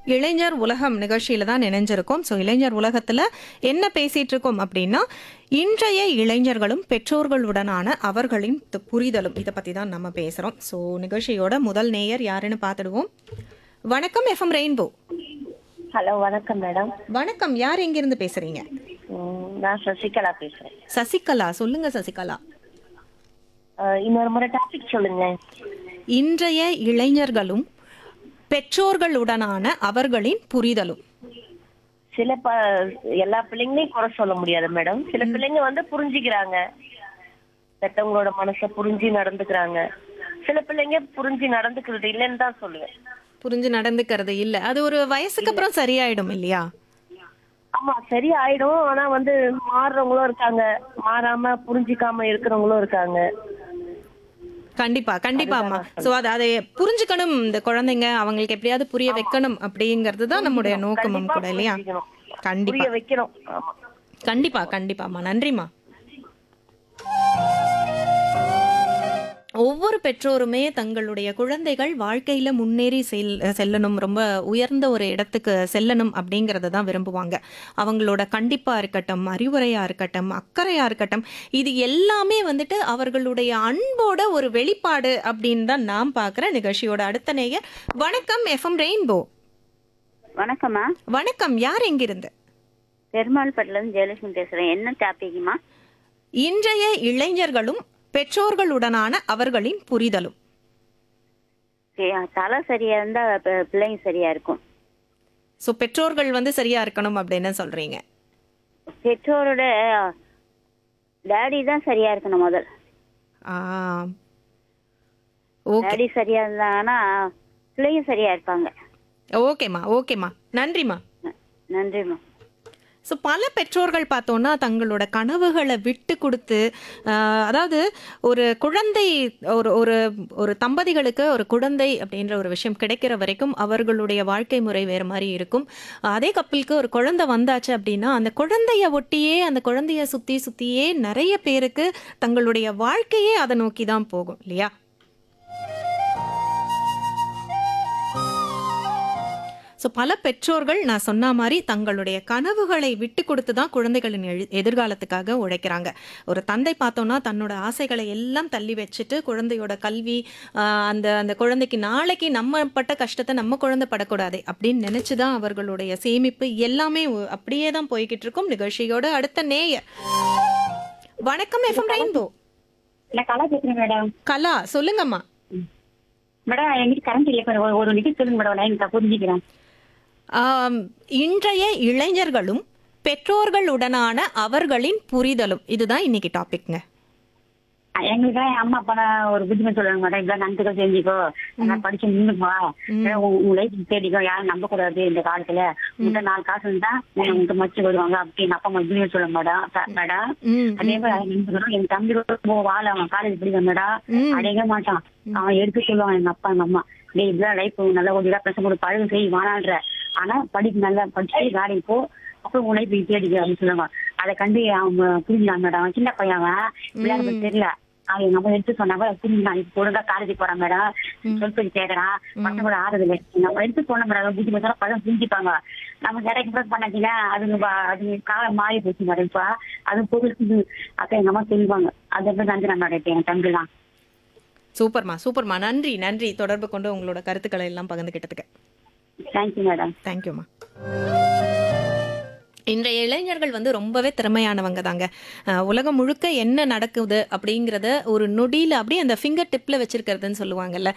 இளைஞர் உலகம் நிகழ்ச்சியில தான் இணைஞ்சிருக்கோம் ஸோ இளைஞர் உலகத்துல என்ன பேசிட்டு இருக்கோம் அப்படின்னா இன்றைய இளைஞர்களும் பெற்றோர்களுடனான அவர்களின் து- புரிதலும் இதை பத்தி தான் நம்ம பேசுறோம் ஸோ நிகழ்ச்சியோட முதல் நேயர் யாருன்னு பார்த்துடுவோம் வணக்கம் எஃப்எம் ரெயின்போ ஹலோ வணக்கம் மேடம் வணக்கம் யார் எங்கிருந்து பேசுறீங்க ம், நான் சசிகலா பேசுறேன் சசிகலா சொல்லுங்க சசிகலா அஹ், இன்னொரு முறை டாபிக் சொல்லுங்க இன்றைய இளைஞர்களும் பெற்றோர்களுடனான அவர்களின் புரிதலும் சில ப எல்லா பிள்ளைங்களையும் குறை சொல்ல முடியாது மேடம் சில பிள்ளைங்க வந்து புரிஞ்சுக்கிறாங்க பெத்தவங்களோட மனசை புரிஞ்சு நடந்துக்கிறாங்க சில பிள்ளைங்க புரிஞ்சு நடந்துக்கிறது இல்லைன்னு தான் சொல்லுவேன் புரிஞ்சு நடந்துக்கிறது இல்ல அது ஒரு வயசுக்கு அப்புறம் சரியாயிடும் இல்லையா ஆமா சரி ஆயிடும் ஆனா வந்து மாறுறவங்களும் இருக்காங்க மாறாம புரிஞ்சுக்காம இருக்கிறவங்களும் இருக்காங்க கண்டிப்பா கண்டிப்பா அம்மா சோ அது அதை புரிஞ்சுக்கணும் இந்த குழந்தைங்க அவங்களுக்கு எப்படியாவது புரிய வைக்கணும் அப்படிங்கிறது தான் நம்முடைய நோக்கமும் கூட இல்லையா புரிஞ்சுக்கணும். கண்டிப்பா புரிய வைக்கணும் ஆமா கண்டிப்பா கண்டிப்பாம்மா நன்றிம்மா ஒவ்வொரு பெற்றோருமே தங்களுடைய குழந்தைகள் வாழ்க்கையில முன்னேறி செல் செல்லணும் ரொம்ப உயர்ந்த ஒரு இடத்துக்கு செல்லணும் அப்படிங்கறத தான் விரும்புவாங்க அவங்களோட கண்டிப்பா இருக்கட்டும் அறிவுரையா இருக்கட்டும் அக்கறையா இருக்கட்டும் இது எல்லாமே வந்துட்டு அவர்களுடைய அன்போட ஒரு வெளிப்பாடு அப்படின்னு தான் நான் பார்க்குறேன் நிகழ்ச்சியோட அடுத்த நேயர் வணக்கம் எஃப்எம் ரெயின்போ வணக்கம்மா வணக்கம் யார் எங்கிருந்து பெருமாள்பட்டில இருந்து ஜெயலட்சுமி பேசுறேன் என்ன டாபிக்மா இன்றைய இளைஞர்களும் பெற்றோர்களுடனான அவர்களின் புரிதலும் தலை சரியா இருந்தா பி- பிள்ளைங்க சரியா இருக்கும் ஸோ பெற்றோர்கள் வந்து சரியா இருக்கணும் அப்படின்னு சொல்றீங்க பெற்றோரோட டேடி தான் சரியா இருக்கணும் முதல் ஆ ஓகே டேடி சரியா இருந்தாங்கன்னா பிள்ளைங்க சரியா இருப்பாங்க ஓகேம்மா ஓகேம்மா நன்றிம்மா ந- நன்றிம்மா ஸோ பல பெற்றோர்கள் பார்த்தோன்னா தங்களோட கனவுகளை விட்டு கொடுத்து ஆஹ், அதாவது ஒரு குழந்தை ஒரு ஒரு ஒரு தம்பதிகளுக்கு ஒரு குழந்தை அப்படின்ற ஒரு விஷயம் கிடைக்கிற வரைக்கும் அவர்களுடைய வாழ்க்கை முறை வேறு மாதிரி இருக்கும் அதே கப்பலுக்கு ஒரு குழந்தை வந்தாச்சு அப்படின்னா அந்த குழந்தைய ஒட்டியே அந்த குழந்தைய சுற்றி சுற்றியே நிறைய பேருக்கு தங்களுடைய வாழ்க்கையே அதை நோக்கி தான் போகும் இல்லையா ஸோ பல பெற்றோர்கள் நான் சொன்ன மாதிரி தங்களுடைய கனவுகளை விட்டு கொடுத்து தான் குழந்தைகளின் எழு- எதிர்காலத்துக்காக உழைக்கிறாங்க ஒரு தந்தை பார்த்தோன்னா தன்னோட ஆசைகளை எல்லாம் தள்ளி வச்சுட்டு குழந்தையோட கல்வி ஆஹ், அந்த அந்த குழந்தைக்கு நாளைக்கு நம்ம பட்ட கஷ்டத்தை நம்ம குழந்தை படக்கூடாது அப்படின்னு நினைச்சு தான் அவர்களுடைய சேமிப்பு எல்லாமே ஒ- அப்படியே தான் போய்கிட்டு இருக்கும் நிகழ்ச்சியோட அடுத்த நேயர் வணக்கம் எஃப்எம் ரெயின்போ நான் கலா பேசுறேன் மேடம் கலா சொல்லுங்கம்மா மேடம் எங்கிட்ட கரண்ட் இல்லை கொஞ்சம் ஒரு- ஒரு நிமிஷம் சொல்லுங்க மேடம் நான் எனக்கு புரிஞ்சுக்கிறேன் ஆம், இன்றைய இளைஞர்களும் பெற்றோர்களுடனான அவர்களின் புரிதலும் இதுதான் இன்னைக்கு டாபிக்ங்க அஹ் எங்களுக்கு என் அம்மா அப்பா நான் ஒரு புத்திமதி சொல்லுவாங்க மேடம் இப்படிலாம் நன்றிக்கோ செஞ்சுக்கோ நான் படிச்சு நின்னுப்பா உங்க லைஃப் தேடிக்கோ யாரும் நம்ப கூடாது இந்த காலத்துல உங்கள்கிட்ட நாலு காசு இருந்தா உங்கள்கிட்ட மச்சு வருவாங்க அப்படின்னு அப்பா அம்மா புத்திமதி சொல்லுங்க மேடம் ச- மேடம் ம், அதே மாதிரி அதை நினைச்சுக்கணும் என் தம்பி கூட போ வாழ அவன் காலேஜ் படிக்க மேடம் அடையவே மாட்டான் அவன் எடுத்து சொல்லுவான் எங்க அப்பா எங்க அம்மா டேய் இப்படிலாம் லைஃப் நல்லா கொஞ்சம் பேச கூட பழகு செய் வாழான்ற ஆனா படிப்பு நல்லா படிச்சு வேலைக்கு போ அப்புறம் உன் லைஃப் தேடிக்க அப்படின்னு சொல்லுவாங்க அதை கண்டு அவன் புரிஞ்சுக்கான் மேடம் அவன் சின்ன பையன் அவன் விளையாட தெரியல அவன் எங்க அம்மா எடுத்து சொன்னாங்க புரிஞ்சுக்கான் இப்ப ஒழுங்கா காலேஜ் போறான் மேடம் சொல் பேச்சு கேட்கறான் பசங்க கூட ஆறுது இல்லை எங்க அம்மா எடுத்து சொன்ன மேடம் புத்தி பேசுறா பழம் புரிஞ்சுப்பாங்க நம்ம நிறைய ப்ரோஸ் பண்ணாச்சுன்னா அதுங்க வா- அது காலம் மாறி போச்சு மேடம் இப்ப அது புதுசு அக்கா எங்க அம்மா சொல்லுவாங்க அதை எப்படி நன்றி மேடம் இப்ப என் தம்பிலாம் சூப்பர்மா சூப்பர்மா நன்றி நன்றி தொடர்பு கொண்டு உங்களோட கருத்துக்களை எல்லாம் பகிர்ந்துக்கிட்டதுக்கு தேங்க்யூ மேடம் தேங்க்யூம்மா இன்றைய இளைஞர்கள் வந்து ரொம்பவே திறமையானவங்க தாங்க அஹ் உலகம் முழுக்க என்ன நடக்குது அப்படிங்கிறத ஒரு நொடியில் அப்படியே அந்த ஃபிங்கர் டிப்பில் வச்சிருக்கிறதுன்னு சொல்லுவாங்கல்ல